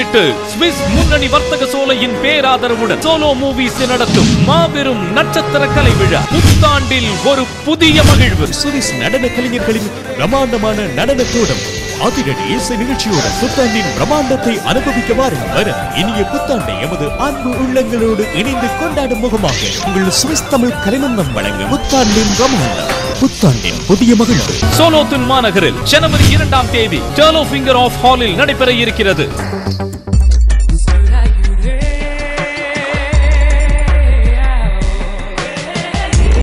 முன்னிட்டு சுவிஸ் முன்னணி வர்த்தக சோலையின் பேராதரவுடன் சோலோ மூவிஸ் நடத்தும் மாபெரும் நட்சத்திர கலை விழா புத்தாண்டில் ஒரு புதிய மகிழ்வு சுவிஸ் நடன கலைஞர்களின் பிரம்மாண்டமான நடனத்தோடும் அதிரடி இசை நிகழ்ச்சியோடு புத்தாண்டின் பிரம்மாண்டத்தை அனுபவிக்க வாருங்கள் வர இனிய புத்தாண்டை எமது அன்பு உள்ளங்களோடு இணைந்து கொண்டாடும் முகமாக உங்கள் சுவிஸ் தமிழ் கலைமன்றம் வழங்கும் புத்தாண்டின் பிரம்மாண்டம் புத்தாண்டின் புதிய மகிழ்வு சோலோத்துன் மாநகரில் ஜனவரி இரண்டாம் தேதி டர்லோ ஃபிங்கர் ஆஃப் ஹாலில் நடைபெற இருக்கிறது